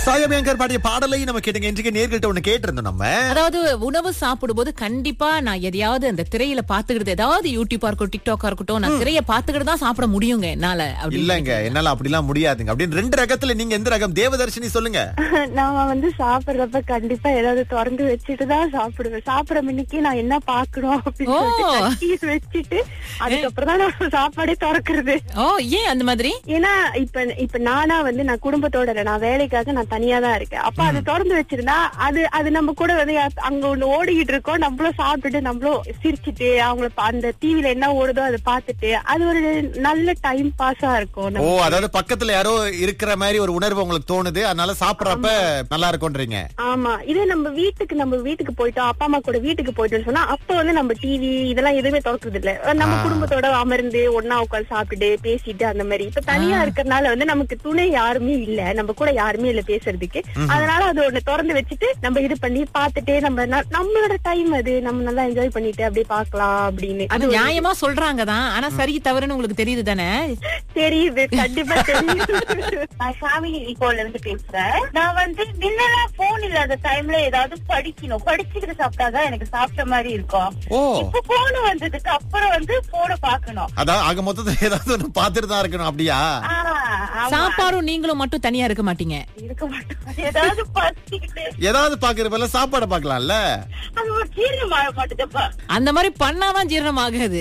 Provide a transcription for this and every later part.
சாயபியங்கர் பாடிய பாடலை நம்ம கேட்டுங்க இன்றைக்கு நேர்கிட்ட ஒண்ணு கேட்டிருந்தோம் நம்ம அதாவது உணவு சாப்பிடும்போது கண்டிப்பா நான் எதையாவது அந்த திரையில பாத்துக்கிட்டு ஏதாவது யூடியூபா இருக்கட்டும் டிக்டாக்கா இருக்கட்டும் நான் திரைய பாத்துக்கிட்டு தான் சாப்பிட முடியுங்க என்னால அப்படி இல்லங்க என்னால அப்படிலாம் முடியாதுங்க அப்படின்னு ரெண்டு ரகத்துல நீங்க எந்த ரகம் தேவதர்ஷினி சொல்லுங்க நான் வந்து சாப்பிடுறப்ப கண்டிப்பா ஏதாவது திறந்து வச்சுட்டு தான் சாப்பிடுவேன் சாப்பிடுற மணிக்கு நான் என்ன பாக்கணும் அப்படின்னு ஓ. சொல்லிட்டு கத்தியை வச்சுட்டு அதுக்கப்புறம் தான் நான் சாப்பாடே திறக்கிறது ஓ ஏன் அந்த மாதிரி ஏன்னா இப்ப இப்ப நானா வந்து நான் குடும்பத்தோட இல்ல நான் வேலைக்காக நான் தனியா தான் இருக்கேன் அப்ப அது திறந்து வச்சிருந்தா அது அது நம்ம கூட வந்து யா- அங்க ஒண்ணு ஓடிக்கிட்டு இருக்கோம் நம்மளும் சாப்பிட்டுட்டு நம்மளும் சிரிச்சிட்டு அவங்கள பா- அந்த டிவில என்ன ஓடுதோ அதை பார்த்துட்டு அது ஒரு நல்ல டைம் பாஸா இருக்கும் ஓ நமக்கு. அதாவது பக்கத்துல யாரோ இருக்கிற மாதிரி ஒரு உணர்வு உங்களுக்கு தோணுது அதனால சாப்பிடறப்ப நல்லா இருக்கும்ன்றீங்க ஆமா இதே நம்ம வீட்டுக்கு நம்ம வீட்டுக்கு போயிட்டோம் அப்பா அம்மா கூட வீட்டுக்கு போயிட்டோம்னு சொன்னா அப்ப வந்து நம்ம டிவி இதெல்லாம் எதுவுமே திறக்கிறது இல்ல நம்ம ஆ. குடும்பத்தோட அமர்ந்து ஒன்னா உட்காந்து சாப்பிட்டுட்டு பேசிட்டு அந்த மாதிரி இப்ப தனியா இருக்கறனால வந்து நமக்கு துணை யாருமே இல்ல நம்ம கூட யாருமே இல்ல பேசுறதுக்கு அதனால அது ஒண்ணு திறந்து வச்சுட்டு நம்ம இது பண்ணி பார்த்துட்டே நம்ம ந- நம்மளோட டைம் அது நம்ம நல்லா என்ஜாய் பண்ணிட்டு அப்படியே பார்க்கலாம் அப்படின்னு அது அது ஒரு- நியாயமா சொல்றாங்க தான் ஆனா சரி தவறுன்னு உங்களுக்கு தெரியுது தானே தெரியுது கண்டிப்பா தெரியுது நான் சாமி இப்போல இருந்து பேசுறேன் நான் வந்து முன்னெல்லாம் போன் இல்லாத டைம்ல ஏதாவது படிக்கணும் படிச்சுக்கிட்டு சாப்பிட்டாதான் எனக்கு சாப்பிட்ட மாதிரி இருக்கும் ஓ இப்ப போன் வந்ததுக்கு அப்புறம் வந்து போனை பாக்கணும் அதான் ஆக மொத்தத்துல ஏதாவது ஒண்ணு பாத்துட்டு தான் இருக்கணும் அப்படியா சாப்பாடும் நீங்களும் மட்டும் தனியா இருக்க மாட்டீங்க இருக்க மாட்டோம் ஏதாவது பசிக்கிட்டு ஏதாவது பாக்குறப்ப சாப்பாடு பாக்கலாம்ல அது ஒரு ஜீரணம் ஆக மாட்டேதுப்பா அந்த மாதிரி பண்ணாதான் ஜீரணம் ஆகாது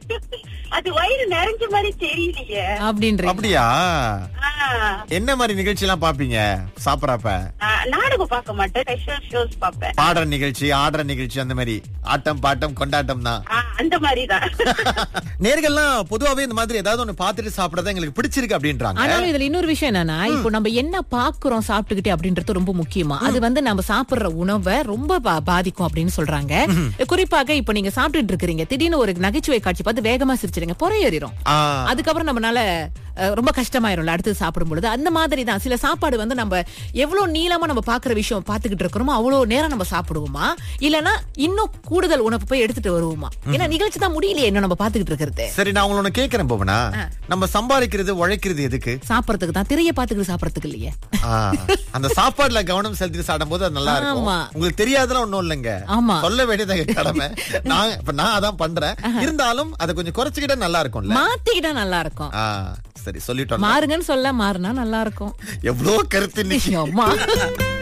அது வயிறு நிறைஞ்ச மாதிரி தெரியலையே அப்படின்ற அப்படியா ஆ, என்ன மாதிரி நிகழ்ச்சி எல்லாம் பாப்பீங்க சாப்பிடறப்ப நான் நாடகம் பார்க்க மாட்டேன் ஸ்பெஷல் ஷோஸ் பார்ப்பேன் பாடுற நிகழ்ச்சி ஆடுற நிகழ்ச்சி அந்த மாதிரி ஆட்டம் பாட்டம் கொண்டாட்டம் தான் ஆ, அந்த மாதிரிதான் நேர்கள்லாம் பொதுவாவே இந்த மாதிரி ஏதாவது ஒண்ணு பாத்துட்டு சாப்பிடறதா எங்களுக்கு பிடிச்சிருக்கு அப்படின்றாங்க ஆனாலும் இதுல இன்னொரு விஷயம் என்னன்னா இப்போ நம்ம என்ன பாக்குறோம் சாப்பிட்டுக்கிட்டே அப்படின்றது ரொம்ப முக்கியமா அது வந்து நம்ம சாப்பிடுற உணவை ரொம்ப பா- பாதிக்கும் அப்படின்னு சொல்றாங்க குறிப்பாக இப்போ நீங்க சாப்பிட்டுட்டு இருக்கிறீங்க திடீர்னு ஒரு நகைச்சுவை காட்சி பார்த்து வேகமா சிரிச்சிருங்க பொறையேறிடும் ஆ, அதுக்கப்புறம் நம்மனால அஹ், ரொம்ப கஷ்டமாயிரும்ல அடுத்து சாப்பிடும் பொழுது அந்த மாதிரி தான் சில சாப்பாடு வந்து நம்ம எவ்வளவு நீளமா நம்ம பாக்குற விஷயம் பாத்துக்கிட்டு இருக்கிறோமோ அவ்வளவு நேரம் நம்ம சாப்பிடுவோமா இல்லனா இன்னும் கூடுதல் உணவு போய் எடுத்துட்டு வருவோமா ஏன்னா நிகழ்ச்சி தான் முடியலையே இன்னும் நம்ம பாத்துக்கிட்டு இருக்கிறது சரி நான் உங்களை ஒண்ணு கேக்குறேன் போவனா நம்ம சம்பாதிக்கிறது உழைக்கிறது எதுக்கு சாப்பிடறதுக்கு தான் திரைய பாத்துக்கிட்டு சாப்பிடறதுக்கு இல்லையே ஆ, அந்த சாப்பாடுல கவனம் செலுத்தி சாப்பிடும் போது அது நல்லா இருக்கும் ஆமா. உங்களுக்கு தெரியாதெல்லாம் ஒண்ணும் இல்லைங்க ஆமா. சொல்ல வேண்டியது எங்க கடமை நான் இப்ப நான் அதான் பண்றேன் இருந்தாலும் அதை கொஞ்சம் குறைச்சுக்கிட்டா நல்லா இருக்கும்ல மாத்திக்கிட்டா நல்லா இருக்கும் ஆ, சரி சொல்லிட்டோம் மாறுங்கன்னு சொல்ல மாறுனா நல்லா இருக்கும் எவ்வளவு கருத்து இன்னைக்கு அம்மா